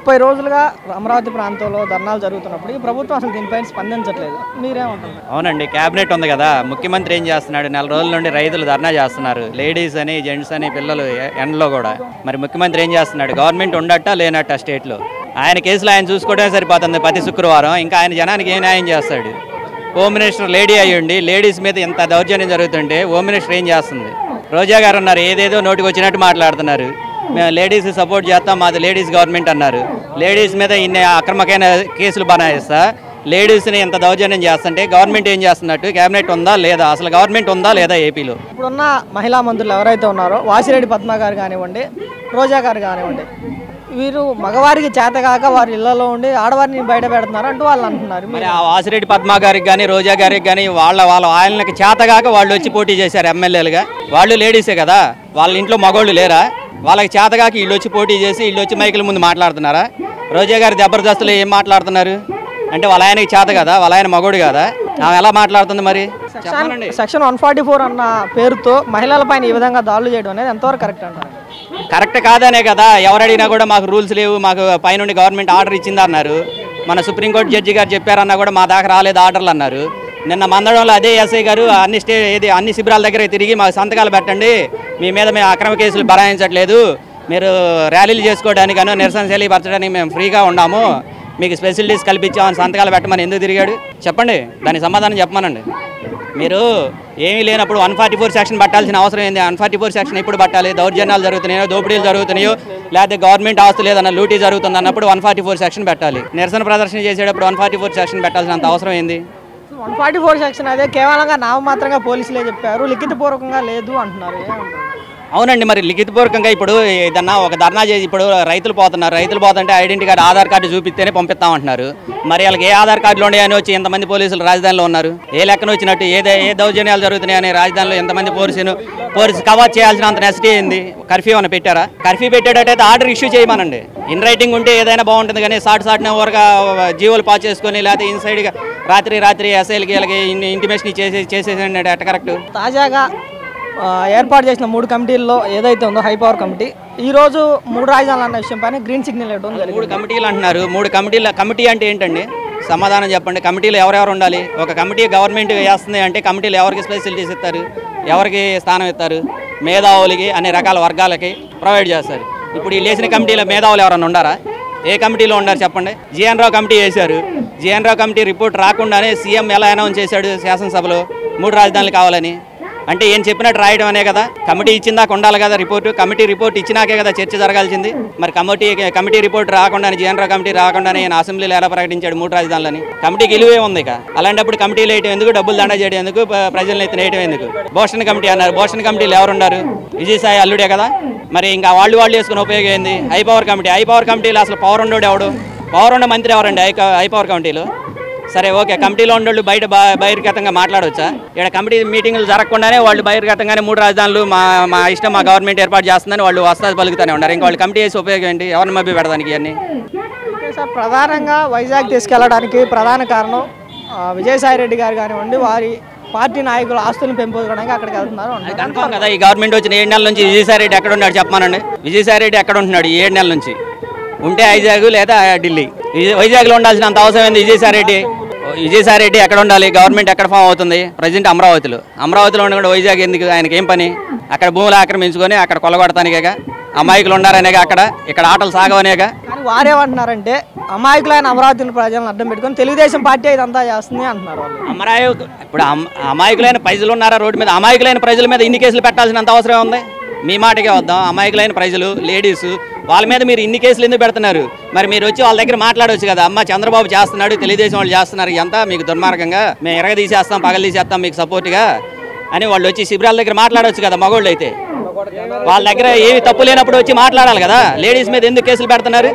ముప్పై రోజులుగా అమరావతి ప్రాంతంలో ధర్నాలు జరుగుతున్నప్పుడు ఈ ప్రభుత్వం అసలు దీనిపైన స్పందించట్లేదు మీరేమంటున్నారు అవునండి క్యాబినెట్ ఉంది కదా ముఖ్యమంత్రి ఏం చేస్తున్నాడు నెల రోజుల నుండి రైతులు ధర్నా చేస్తున్నారు లేడీస్ అని జెంట్స్ అని పిల్లలు ఎ- ఎండలో కూడా మరి ముఖ్యమంత్రి ఏం చేస్తున్నాడు గవర్నమెంట్ ఉండట లేనట్ట స్టేట్లో ఆయన కేసులు ఆయన చూసుకోవడమే సరిపోతుంది ప్రతి శుక్రవారం ఇంకా ఆయన జనానికి ఏ న్యాయం చేస్తాడు హోమ్ మినిస్టర్ లేడీ అయ్యుండి లేడీస్ మీద ఇంత దౌర్జన్యం జరుగుతుంటే హోమ్ మినిస్టర్ ఏం చేస్తుంది రోజా గారు అన్నారు ఏదేదో నోటికి వచ్చినట్టు మాట్లాడుతున్నారు మేము లేడీస్ సపోర్ట్ చేస్తాం మాది లేడీస్ గవర్నమెంట్ అన్నారు లేడీస్ మీద ఇన్ని అక్రమకైన కేసులు బనాయిస్తా లేడీస్ని ఎంత దౌర్జన్యం చేస్తుంటే గవర్నమెంట్ ఏం చేస్తున్నట్టు కేబినెట్ ఉందా లేదా అసలు గవర్నమెంట్ ఉందా లేదా ఏపీలో ఇప్పుడున్న మహిళా మంత్రులు ఎవరైతే ఉన్నారో వాసిరెడ్డి పద్మ గారు కానివ్వండి రోజా గారు కానివ్వండి వీరు మగవారికి చేతగాక వారి ఇళ్లలో ఉండి ఆడవారిని బయట పెడుతున్నారు అంటూ వాళ్ళు అంటున్నారు మరి ఆ వాసిరెడ్డి పద్మ గారికి కానీ రోజా గారికి కానీ వాళ్ళ వాళ్ళ ఆయనకి చేతగాక వాళ్ళు వచ్చి పోటీ చేశారు ఎమ్మెల్యేలుగా వాళ్ళు లేడీసే కదా వాళ్ళ ఇంట్లో మగోళ్ళు లేరా వాళ్ళకి చేతగాక వీళ్ళు వచ్చి పోటీ చేసి వీళ్ళు వచ్చి మైకుల ముందు మాట్లాడుతున్నారా రోజా గారి జబర్దస్తులు ఏం మాట్లాడుతున్నారు అంటే వాళ్ళ ఆయనకి చేత కదా వాళ్ళ ఆయన మగోడు కదా ఆమె ఎలా మాట్లాడుతుంది మరి చెప్పాలండి సెక్షన్ వన్ ఫార్టీ ఫోర్ అన్న పేరుతో మహిళలపైన ఈ విధంగా దాడులు చేయడం అనేది ఎంతవరకు కరెక్ట్ అంటారు కరెక్ట్ కాదనే కదా ఎవరు అడిగినా కూడా మాకు రూల్స్ లేవు మాకు పైనుండి గవర్నమెంట్ ఆర్డర్ ఇచ్చింది అన్నారు మన సుప్రీంకోర్టు జడ్జి గారు చెప్పారన్నా కూడా మా దాకా రాలేదు ఆర్డర్లు అన్నారు నిన్న మందడంలో అదే ఎస్ఐ గారు అన్ని స్టే ఏది అన్ని శిబిరాల దగ్గర తిరిగి మాకు సంతకాలు పెట్టండి మీ మీద మేము అక్రమ కేసులు బరాయించట్లేదు మీరు ర్యాలీలు చేసుకోవడానికనో నిరసన తెలియపరచడానికి మేము ఫ్రీగా ఉన్నాము మీకు ఫెసిలిటీస్ కల్పించామని సంతకాలు పెట్టమని ఎందుకు తిరిగాడు చెప్పండి దానికి సమాధానం చెప్పమనండి మీరు ఏమీ లేనప్పుడు వన్ ఫార్టీ ఫోర్ సెక్షన్ పట్టాల్సిన అవసరం ఏంది వన్ ఫార్టీ ఫోర్ సెక్షన్ ఎప్పుడు పట్టాలి దౌర్జన్యాలు జరుగుతున్నాయో దోపిడీలు జరుగుతున్నాయో లేకపోతే గవర్నమెంట్ ఆస్తులు ఏదన్నా లూటీ జరుగుతుంది అన్నప్పుడు వన్ ఫార్టీ ఫోర్ సెక్షన్ పెట్టాలి నిరసన ప్రదర్శన చేసేటప్పుడు వన్ ఫార్టీ ఫోర్ సెక్షన్ పెట్టాల్సినంత అవసరం ఏంది వన్ ఫార్టీ ఫోర్ సెక్షన్ అదే కేవలంగా నామమాత్రంగా పోలీసులే చెప్పారు లిఖితపూర్వకంగా లేదు అంటున్నారు ఏమంటారు అవునండి మరి లిఖితపూర్వకంగా ఇప్పుడు ఏదన్నా ఒక ధర్నా చేసి ఇప్పుడు రైతులు పోతున్నారు రైతులు పోతుంటే ఐడెంటిటీ కార్డు ఆధార్ కార్డు చూపిస్తేనే పంపిస్తామంటున్నారు మరి వాళ్ళకి ఏ ఆధార్ కార్డులు ఉన్నాయని వచ్చి ఎంతమంది పోలీసులు రాజధానిలో ఉన్నారు ఏ లెక్కన వచ్చినట్టు ఏదే ఏ దౌర్జన్యాలు జరుగుతున్నాయని రాజధానిలో ఎంతమంది పోలీసులు పోలీసు కవర్ చేయాల్సినంత నెసిటీ ఏంది కర్ఫ్యూ అని పెట్టారా కర్ఫ్యూ పెట్టేటట్టయితే ఆర్డర్ ఇష్యూ చేయమనండి ఇన్ రైటింగ్ ఉంటే ఏదైనా బాగుంటుంది కానీ సాట్ సాట్న ఊరగా జీవోలు పాస్ చేసుకొని లేకపోతే ఇన్సైడ్గా రాత్రి రాత్రి ఎస్ఐలకి వీళ్ళకి ఇంటిమేషన్ చేసే చేసేసండి ఎట్ట కరెక్ట్ తాజాగా ఆ, ఏర్పాటు చేసిన మూడు కమిటీల్లో ఏదైతే ఉందో హై పవర్ కమిటీ ఈ రోజు మూడు రాజధానులు అన్న విషయం పైన గ్రీన్ సిగ్నల్ ఇవ్వడం జరిగింది మూడు కమిటీలు అంటున్నారు మూడు కమిటీల కమిటీ అంటే ఏంటండి సమాధానం చెప్పండి కమిటీలు ఎవరెవరు ఉండాలి ఒక కమిటీ గవర్నమెంట్ వేస్తుంది అంటే కమిటీలు ఎవరికి ఫెసిలిటీస్ ఇస్తారు ఎవరికి స్థానం ఇస్తారు మేధావులకి అన్ని రకాల వర్గాలకి ప్రొవైడ్ చేస్తారు ఇప్పుడు ఈ లేచిన కమిటీలో మేధావులు ఎవరైనా ఉండారా ఏ కమిటీలో ఉన్నారు చెప్పండి జిఎన్ రావు కమిటీ వేశారు జిఎన్ రావు కమిటీ రిపోర్ట్ రాకుండానే సీఎం ఎలా అనౌన్స్ చేశాడు శాసనసభలో మూడు రాజధానులు కావాలని అంటే ఏం చెప్పినట్టు రాయడం అనే కదా కమిటీ ఇచ్చిందాక ఉండాలి కదా రిపోర్టు కమిటీ రిపోర్ట్ ఇచ్చినాకే కదా చర్చ జరగాల్సింది మరి కమిటీ కమిటీ రిపోర్ట్ రాకుండానే జీఎన్రా కమిటీ రాకుండానే ఈయన అసెంబ్లీలో ఎలా ప్రకటించాడు మూడు రాజధానులని కమిటీకి విలువే ఉంది ఇక అలాంటప్పుడు కమిటీలు వేయటం ఎందుకు డబ్బులు దండ చేయడం ఎందుకు ప- ప్రజలను ఎత్తిన వేయటం ఎందుకు బోస్టన్ కమిటీ అన్నారు బోస్టన్ కమిటీలు ఎవరు ఉన్నారు విజయసాయి అల్లుడే కదా మరి ఇంకా వాళ్ళు వాళ్ళు చేసుకునే ఉపయోగం ఏంది high power committee high power కమిటీలో అసలు పవర్ ఉండోడు ఎవడు పవర్ ఉన్న మంత్రి ఎవరండి హై హై పవర్ కమిటీలో సరే ఓకే కమిటీలో ఉండోళ్ళు బయట బా- బహిర్గతంగా మాట్లాడవచ్చా ఇక్కడ కమిటీ మీటింగ్లు జరగకుండానే వాళ్ళు బహిర్గతంగానే మూడు రాజధానులు మా మా ఇష్టం మా గవర్నమెంట్ ఏర్పాటు చేస్తుందని వాళ్ళు వస్తాది పలుకుతూనే ఉన్నారు ఇంకా వాళ్ళు కమిటీ చేసి ఉపయోగం ఏంటి ఎవరిని మభ్య పెడదానికి ఇవన్నీ ఓకే సార్ ప్రధానంగా వైజాగ్ తీసుకెళ్లడానికి ప్రధాన కారణం ఆ, విజయసాయి రెడ్డి గారు కానివ్వండి వారి పార్టీ నాయకుల ఆస్తులను పెంపొందడానికి అక్కడికి వెళ్తున్నారు అది అంటున్నారు. కన్ఫామ్ కదా ఈ గవర్నమెంట్ వచ్చిన ఏడు నెలల నుంచి విజయసాయి రెడ్డి ఎక్కడ ఉన్నాడు చెప్పమానండి విజయసాయి రెడ్డి ఎక్కడ ఉంటున్నాడు ఈ ఏడు నెలల నుంచి ఉంటే వైజాగ్ లేదా ఢిల్లీ విజయ్- వైజాగ్లో ఉండాల్సినంత అవసరం ఏంది విజయసాయి రెడ్డి విజయసాయి రెడ్డి ఎక్కడ ఉండాలి గవర్నమెంట్ ఎక్కడ ఫామ్ అవుతుంది ప్రజెంట్ అమరావతిలో అమరావతిలో ఉండకుండా వైజాగ్ ఎందుకు ఆయనకి ఏం పని అక్కడ భూములు ఆక్రమించుకొని అక్కడ కొలగొడతానికేగా అమాయకులు ఉన్నారనేగా అక్కడ ఇక్కడ ఆటలు సాగవనేగా కానీ వారేమంటున్నారంటే అమాయకులైన అమరావతి ప్రజలను అడ్డం పెట్టుకొని తెలుగుదేశం పార్టీ ఇదంతా చేస్తుంది అంటున్నారు వాళ్ళు అమరాయ ఇప్పుడు అమ- అమాయకులైన ప్రజలు ఉన్నారా రోడ్డు మీద అమాయకులైన ప్రజల మీద ఇన్ని కేసులు పెట్టాల్సినంత అవసరం ఉంది మీ మాటకే వద్దాం అమాయకులైన ప్రజలు లేడీస్ వాళ్ళ మీద మీరు ఇన్ని కేసులు ఎందుకు పెడుతున్నారు మరి మీరు వచ్చి వాళ్ళ దగ్గర మాట్లాడవచ్చు కదా అమ్మ చంద్రబాబు చేస్తున్నాడు తెలుగుదేశం వాళ్ళు చేస్తున్నారు ఎంత మీకు దుర్మార్గంగా మేము ఎరగ తీసేస్తాం పగలు తీసేస్తాం మీకు సపోర్ట్గా అని వాళ్ళు వచ్చి శిబిరాల దగ్గర మాట్లాడవచ్చు కదా మగోళ్ళు అయితే వాళ్ళ దగ్గర ఏమి తప్పు లేనప్పుడు వచ్చి మాట్లాడాలి కదా లేడీస్ మీద ఎందుకు కేసులు పెడుతున్నారు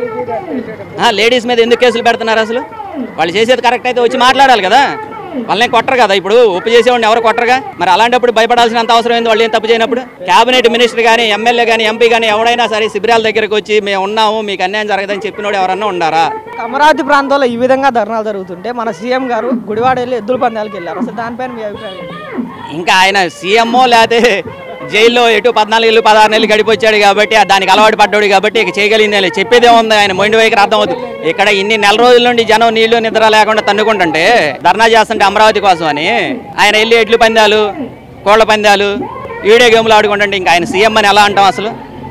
ఆ, లేడీస్ మీద ఎందుకు కేసులు పెడుతున్నారు అసలు వాళ్ళు చేసేది కరెక్ట్ అయితే వచ్చి మాట్లాడాలి కదా వాళ్ళని కొట్టరు కదా ఇప్పుడు ఒప్పు చేసేవాడిని ఎవరు కొట్టరుగా మరి అలాంటప్పుడు భయపడాల్సినంత అవసరం ఏంది వాళ్ళు ఏం తప్పు చేయనప్పుడు కేబినెట్ మినిస్టర్ కానీ ఎమ్మెల్యే కానీ ఎంపీ కానీ ఎవడైనా సరే శిబిరాల దగ్గరకు వచ్చి మేము ఉన్నాము మీకు అన్యాయం జరగదని చెప్పినోడు ఎవరన్నా ఉండారా అమరావతి ప్రాంతంలో ఈ విధంగా ధర్నాలు జరుగుతుంటే మన సీఎం గారు గుడివాడ వెళ్ళి ఎద్దుల పందాలకు వెళ్ళారు అసలు దానిపైన మీ అభిప్రాయం ఏంటి? ఇంకా ఆయన సీఎంఓ లేకపోతే జైల్లో ఎటు పద్నాలుగు ఏళ్ళు పదహారు నెలలు గడిపొచ్చాడు కాబట్టి ఆ దానికి అలవాటు పడ్డాడు కాబట్టి ఇక చేయగలిగిందే లేదు చెప్పేదే ఉంది ఆయన మొండి వైఖరి అర్థమవుతుంది ఇక్కడ ఇన్ని నెల రోజుల నుండి జనం నీళ్లు నిద్ర లేకుండా తన్నుకుంటుంటే ధర్నా చేస్తుంటే అమరావతి కోసం అని ఆయన వెళ్ళి ఎడ్లు పందాలు కోళ్ల పందాలు వీడియో గేమ్లు ఆడుకుంటుంటే ఇంకా ఆయన సీఎం అని ఎలా అంటాం అసలు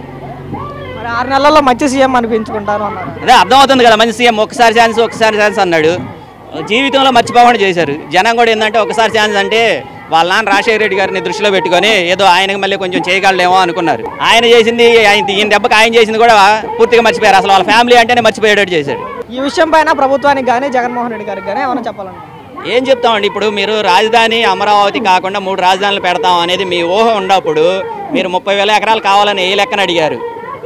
మరి ఆరు నెలల్లో మంచి సీఎం అనిపించుకుంటాను అన్నారు అదే అర్థమవుతుంది కదా మంచి సీఎం ఒకసారి ఛాన్స్ ఒకసారి ఛాన్స్ అన్నాడు జీవితంలో మర్చిపోకుండా చేశారు జనం కూడా ఏంటంటే ఒకసారి ఛాన్స్ అంటే వాళ్ళ నాన్న రాజశేఖర రెడ్డి గారిని దృష్టిలో పెట్టుకొని ఏదో ఆయనకి మళ్ళీ కొంచెం చేయగలడేమో అనుకున్నారు ఆయన చేసింది ఆయన ఈయన దెబ్బకి ఆయన చేసింది కూడా పూర్తిగా మర్చిపోయారు అసలు వాళ్ళ ఫ్యామిలీ అంటేనే మర్చిపోయేటట్టు చేశాడు ఈ విషయం పైన ప్రభుత్వానికి కానీ జగన్మోహన్ రెడ్డి గారికి కానీ ఏమైనా చెప్పాలనుకుంటున్నారు ఏం చెప్తామండి ఇప్పుడు మీరు రాజధాని అమరావతి కాకుండా మూడు రాజధానులు పెడతాం అనేది మీ ఊహ ఉన్నప్పుడు మీరు ముప్పై వేల ఎకరాలు కావాలని ఏ లెక్కన అడిగారు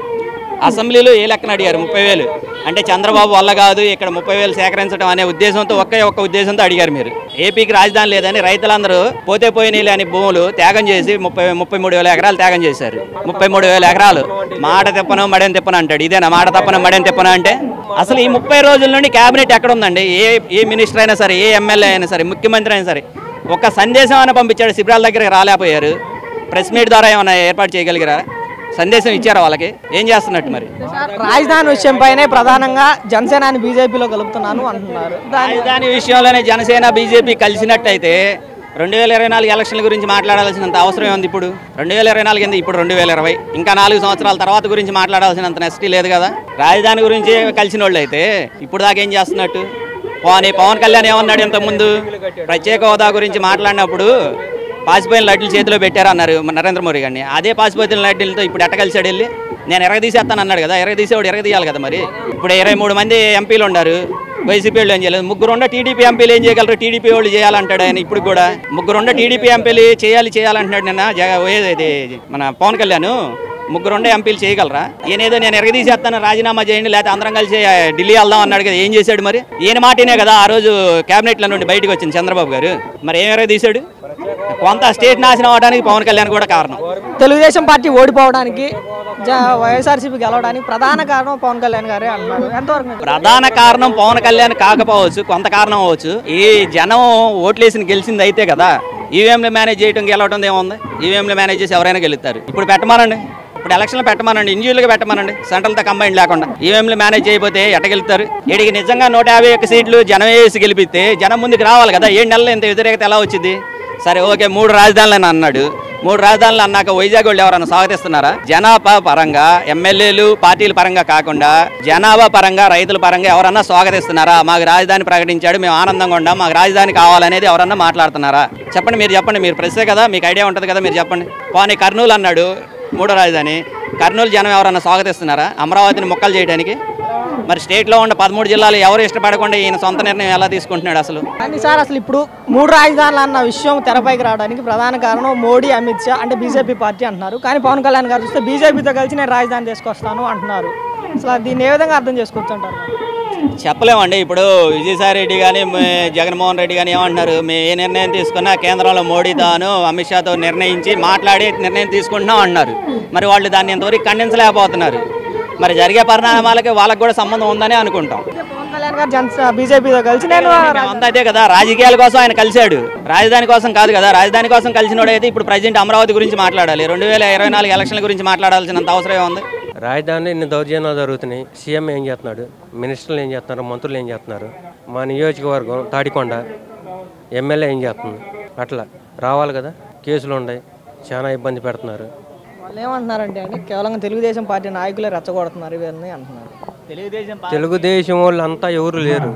అసెంబ్లీలో ఏ లెక్కన అడిగారు ముప్పై వేలు అంటే చంద్రబాబు వల్ల కాదు ఇక్కడ ముప్పై వేలు సేకరించడం అనే ఉద్దేశంతో ఒకే ఒక్క ఉద్దేశంతో అడిగారు మీరు ఏపీకి రాజధాని లేదని రైతులందరూ పోతే పోయినీళ్ళు అని భూములు త్యాగం చేసి ముప్పై ముప్పై మూడు వేల ఎకరాలు త్యాగం చేశారు ముప్పై మూడు వేల ఎకరాలు మాట తిప్పను మడేం తిప్పను అంటాడు ఇదేనా మాట తప్పను మడేం తిప్పను అంటే అసలు ఈ ముప్పై రోజుల నుండి కేబినెట్ ఎక్కడ ఉందండి ఏ ఏ మినిస్టర్ అయినా సరే ఏ ఎమ్మెల్యే అయినా సరే ముఖ్యమంత్రి అయినా సరే ఒక సందేశం అయినా పంపించాడు శిబిరాల దగ్గరికి రాలేకపోయారు ప్రెస్ మీట్ ద్వారా ఏమైనా ఏర్పాటు చేయగలిగారా సందేశం ఇచ్చారా వాళ్ళకి ఏం చేస్తున్నట్టు మరి రాజధాని విషయంపైనే ప్రధానంగా జనసేనాని బీజేపీలో కలుపుతున్నాను అంటున్నారు దాని రాజధాని విషయంలోనే జనసేన బీజేపీ కలిసినట్టయితే రెండు వేల ఇరవై నాలుగు ఎలక్షన్ల గురించి మాట్లాడాల్సినంత అవసరం ఉంది ఇప్పుడు రెండు వేల ఇరవై నాలుగు ఎందుకు ఇప్పుడు రెండు వేల ఇరవై ఇంకా నాలుగు సంవత్సరాల తర్వాత గురించి మాట్లాడాల్సినంత నెస్టీ లేదు కదా రాజధాని గురించి కలిసిన వాళ్ళు అయితే ఇప్పుడు దాకా ఏం చేస్తున్నట్టు పోనీ పవన్ కళ్యాణ్ ఏమన్నాడు ఇంతకుముందు ప్రత్యేక హోదా గురించి మాట్లాడినప్పుడు పాసిపోయిన లడ్డులు చేతిలో పెట్టారన్నారు మన నరేంద్ర మోడీ గారిని అదే పాసిపోయిన లడ్డులతో ఇప్పుడు ఎట్ట కలిసాడు వెళ్ళి నేను ఎరగ తీసేస్తాను అన్నాడు కదా ఎరగ తీసేవాడు ఎరగ తీయాలి కదా మరి ఇప్పుడు ఇరవై మూడు మంది ఎంపీలు ఉన్నారు వైసీపీ వాళ్ళు ఏం చేయలేదు ముగ్గురు ఉండ టీడీపీ ఎంపీలు ఏం చేయగలరు టీడీపీ వాళ్ళు చేయాలంటాడు ఆయన ఇప్పుడు కూడా ముగ్గురు ఉండ టీడీపీ ఎంపీలు చేయాలి చేయాలంటున్నాడు నిన్న జగ ఏది మన పవన్ కళ్యాణ్ ముగ్గురు ఉండే ఎంపీలు చేయగలరా ఈయన ఏదో నేను ఎరగదీసేస్తాను రాజీనామా చేయండి లేకపోతే అందరం కలిసి ఆ, ఢిల్లీ వెళ్దాం అన్నాడు కదా ఏం చేశాడు మరి ఈయన మాటనే కదా ఆ రోజు క్యాబినెట్లో నుండి బయటకు వచ్చింది చంద్రబాబు గారు మరి ఏం ఎరగదీశాడు కొంత స్టేట్ నాశనం అవడానికి పవన్ కళ్యాణ్ కూడా కారణం తెలుగుదేశం పార్టీ ఓడిపోవడానికి జ- వైఎస్ఆర్సీపీ గెలవడానికి ప్రధాన కారణం పవన్ కళ్యాణ్ గారే అన్నారు ఎంతవరకు నిజం? ప్రధాన కారణం పవన్ కళ్యాణ్ కాకపోవచ్చు కొంత కారణం అవ్వచ్చు ఈ జనం ఓట్లేసి గెలిచింది అయితే కదా ఈవీఎంలు మేనేజ్ చేయడం గెలవడం ఏముంది ఈవీఎంలు మేనేజ్ చేసి ఎవరైనా గెలుస్తారు ఇప్పుడు పెట్టమానండి ఇప్పుడు ఎలక్షన్లు పెట్టమానండి ఇండివిజువల్గా పెట్టమానండి సెంట్రల్తో కంబైన్ లేకుండా ఈవీఎంలు మేనేజ్ చేయకపోతే ఎట్ట గెలుస్తారు వీడికి నిజంగా నూట యాభై ఒక్క సీట్లు జనం వేసి గెలిపిస్తే జనం ముందుకు రావాలి కదా ఏడు నెలలు ఇంత వ్యతిరేకత ఎలా వచ్చింది సరే ఓకే మూడు రాజధానులు అని అన్నాడు మూడు రాజధానులు అన్నాక వైజాగ్ వాళ్ళు ఎవరైనా స్వాగతిస్తున్నారా జనాభా పరంగా ఎమ్మెల్యేలు పార్టీల పరంగా కాకుండా జనాభా పరంగా రైతుల పరంగా ఎవరన్నా స్వాగతిస్తున్నారా మాకు రాజధాని ప్రకటించాడు మేము ఆనందంగా ఉండాం మాకు రాజధాని కావాలనేది ఎవరన్నా మాట్లాడుతున్నారా చెప్పండి మీరు చెప్పండి మీరు ప్రెస్సే కదా మీకు ఐడియా ఉంటుంది కదా మీరు చెప్పండి పోనీ కర్నూలు అన్నాడు మూడో రాజధాని కర్నూలు జనం ఎవరన్నా స్వాగతిస్తున్నారా అమరావతిని మొక్కలు చేయడానికి మరి స్టేట్లో ఉన్న పదమూడు జిల్లాలు ఎవరు ఇష్టపడకుండా ఈయన సొంత నిర్ణయం ఎలా తీసుకుంటున్నాడు అసలు కానీ సార్ అసలు ఇప్పుడు మూడు రాజధానులు అన్న విషయం తెరపైకి రావడానికి ప్రధాన కారణం మోడీ అమిత్ షా అంటే బీజేపీ పార్టీ అంటున్నారు కానీ పవన్ కళ్యాణ్ గారు చూస్తే బీజేపీతో కలిసి నేను రాజధాని తీసుకొస్తాను అంటున్నారు అసలు దీన్ని ఏ విధంగా అర్థం చేసుకొచ్చు అంటారు చెప్పలేమండి ఇప్పుడు విజయసాయి రెడ్డి కానీ జగన్మోహన్ రెడ్డి కానీ ఏమంటున్నారు మేము ఏ నిర్ణయం తీసుకున్నా కేంద్రంలో మోడీతోను అమిత్ షాతో నిర్ణయించి మాట్లాడి నిర్ణయం తీసుకుంటున్నాం అంటున్నారు మరి వాళ్ళు దాన్ని ఇంతవరకు ఖండించలేకపోతున్నారు మరి జరిగే పరిణామాలకి వాళ్ళకి కూడా సంబంధం ఉందని అనుకుంటాం పవన్ కళ్యాణ్ గారు జన బీజేపీతో కలిసి నేను అంతా అదే కదా రాజకీయాల కోసం ఆయన కలిశాడు రాజధాని కోసం కాదు కదా రాజధాని కోసం కలిసినోడైతే ఇప్పుడు ప్రజెంట్ అమరావతి గురించి మాట్లాడాలి రెండు వేల ఇరవై నాలుగు ఎలక్షన్ల గురించి మాట్లాడాల్సినంత అవసరం ఉంది రాజధానిలో ఇన్ని దౌర్జన్యాలు జరుగుతున్నాయి సీఎం ఏం చేస్తున్నాడు మినిస్టర్లు ఏం చేస్తున్నారు మంత్రులు ఏం చేస్తున్నారు మా నియోజకవర్గం తాడికొండ ఎమ్మెల్యే ఏం చేస్తుంది అట్లా రావాలి కదా కేసులు ఉన్నాయి చాలా ఇబ్బంది పెడుతున్నారు వాళ్ళు ఏమంటున్నారంటే అండి కేవలం తెలుగుదేశం పార్టీ నాయకులే రెచ్చగొడుతున్నారు ఇవన్నీ అంటున్నారు తెలుగుదేశం తెలుగుదేశం వాళ్ళు అంతా ఎవరు లేరు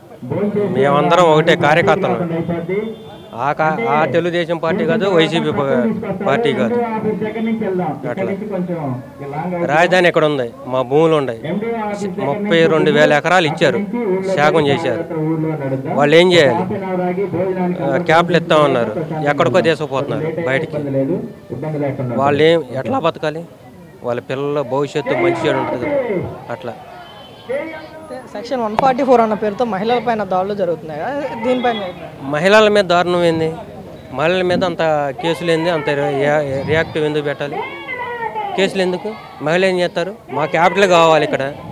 మేమందరం ఒకటే కార్యకర్తలు ఆ కా ఆ తెలుగుదేశం పార్టీ కాదు వైసీపీ పా- పార్టీ కాదు అట్లా రాజధాని ఎక్కడ ఉంది మా భూములు ఉన్నాయి ముప్పై రెండు వేల ఎకరాలు ఇచ్చారు శాగం చేశారు వాళ్ళు ఏం చేయాలి ఆ, క్యాప్లు ఇస్తామన్నారు ఎక్కడికో తీసుకుపోతున్నారు బయటికి వాళ్ళు ఏం ఎట్లా బతకాలి వాళ్ళ పిల్లల భవిష్యత్తు మంచి చెడు ఉంటుంది అట్లా సెక్షన్ వన్ ఫార్టీ ఫోర్ అన్న పేరుతో మహిళల పైన దాడులు జరుగుతున్నాయి కదా, దీనిపైన మహిళల మీద దారుణం ఏంది మహిళల మీద అంత కేసులు ఏంది అంత రియాక్టివ్ ఎందుకు పెట్టాలి కేసులు ఎందుకు మహిళ ఏం చేస్తారు మా క్యాపిటల్ కావాలి ఇక్కడ